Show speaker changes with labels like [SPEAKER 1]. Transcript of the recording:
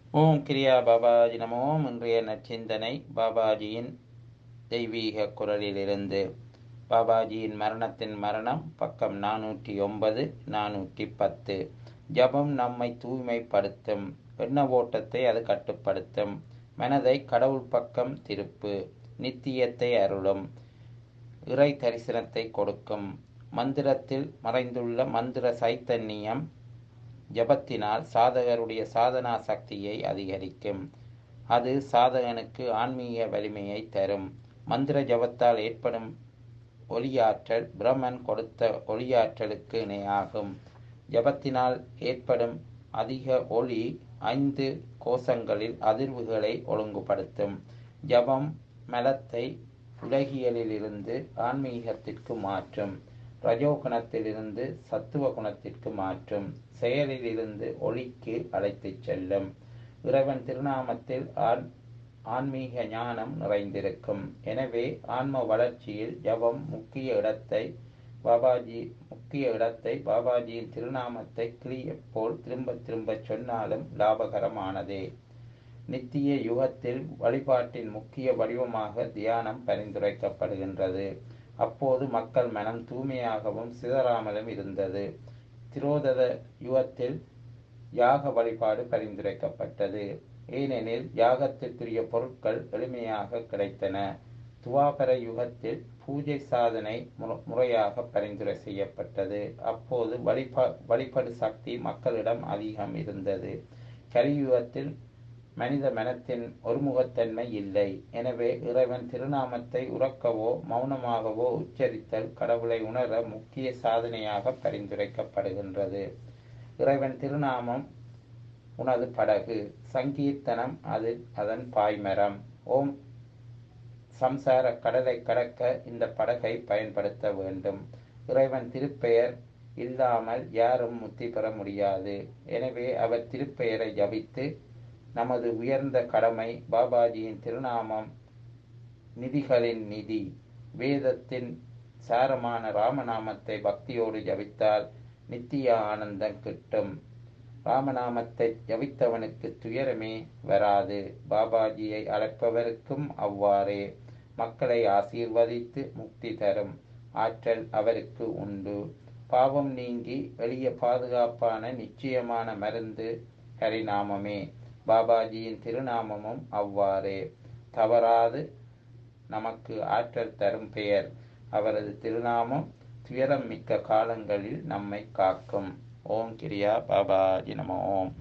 [SPEAKER 1] ஓம் கிரியா பாபாஜி நமோம் இன்றைய நச்சிந்தனை பாபாஜியின் தெய்வீக குரலிலிருந்து பாபாஜியின் மரணத்தின் மரணம் பக்கம் நானூற்றி ஒன்பது நானூற்றி பத்து ஜபம் நம்மை தூய்மைப்படுத்தும் எண்ண ஓட்டத்தை அது கட்டுப்படுத்தும் மனதை கடவுள் பக்கம் திருப்பு நித்தியத்தை அருளும் இறை தரிசனத்தை கொடுக்கும் மந்திரத்தில் மறைந்துள்ள மந்திர சைத்தன்யம் ஜபத்தினால் சாதகருடைய சாதனா சக்தியை அதிகரிக்கும் அது சாதகனுக்கு ஆன்மீக வலிமையை தரும் மந்திர ஜபத்தால் ஏற்படும் ஒளியாற்றல் பிரம்மன் கொடுத்த ஒளியாற்றலுக்கு இணையாகும் ஜபத்தினால் ஏற்படும் அதிக ஒளி ஐந்து கோஷங்களில் அதிர்வுகளை ஒழுங்குபடுத்தும் ஜபம் மலத்தை உலகியலிலிருந்து ஆன்மீகத்திற்கு மாற்றும் ரஜோகுணத்திலிருந்து சத்துவ குணத்திற்கு மாற்றும் செயலிலிருந்து ஒளிக்கு அழைத்துச் செல்லும் இறைவன் திருநாமத்தில் ஆன் ஆன்மீக ஞானம் நிறைந்திருக்கும் எனவே ஆன்ம வளர்ச்சியில் ஜபம் முக்கிய இடத்தை பாபாஜி முக்கிய இடத்தை பாபாஜியின் திருநாமத்தை கிளிய போல் திரும்ப திரும்ப சொன்னாலும் லாபகரமானதே நித்திய யுகத்தில் வழிபாட்டின் முக்கிய வடிவமாக தியானம் பரிந்துரைக்கப்படுகின்றது அப்போது மக்கள் மனம் தூய்மையாகவும் சிதறாமலும் இருந்தது திரோதத யுகத்தில் யாக வழிபாடு பரிந்துரைக்கப்பட்டது ஏனெனில் யாகத்திற்குரிய பொருட்கள் எளிமையாக கிடைத்தன துவாபர யுகத்தில் பூஜை சாதனை முறையாக பரிந்துரை செய்யப்பட்டது அப்போது வழிபா வழிபடு சக்தி மக்களிடம் அதிகம் இருந்தது கலியுகத்தில் மனித மனத்தின் ஒருமுகத்தன்மை இல்லை எனவே இறைவன் திருநாமத்தை உறக்கவோ மௌனமாகவோ உச்சரித்தல் கடவுளை உணர முக்கிய சாதனையாக பரிந்துரைக்கப்படுகின்றது இறைவன் திருநாமம் உனது படகு சங்கீர்த்தனம் அது அதன் பாய்மரம் ஓம் சம்சார கடலை கடக்க இந்த படகை பயன்படுத்த வேண்டும் இறைவன் திருப்பெயர் இல்லாமல் யாரும் முத்தி பெற முடியாது எனவே அவர் திருப்பெயரை ஜபித்து நமது உயர்ந்த கடமை பாபாஜியின் திருநாமம் நிதிகளின் நிதி வேதத்தின் சாரமான ராமநாமத்தை பக்தியோடு ஜபித்தால் நித்திய ஆனந்தம் கிட்டும் ராமநாமத்தை ஜபித்தவனுக்கு துயரமே வராது பாபாஜியை அழைப்பவருக்கும் அவ்வாறே மக்களை ஆசீர்வதித்து முக்தி தரும் ஆற்றல் அவருக்கு உண்டு பாவம் நீங்கி எளிய பாதுகாப்பான நிச்சயமான மருந்து ஹரிநாமமே பாபாஜியின் திருநாமமும் அவ்வாறே தவறாது நமக்கு ஆற்றல் தரும் பெயர் அவரது திருநாமம் துயரம் மிக்க காலங்களில் நம்மை காக்கும் ஓம் கிரியா பாபாஜி நம ஓம்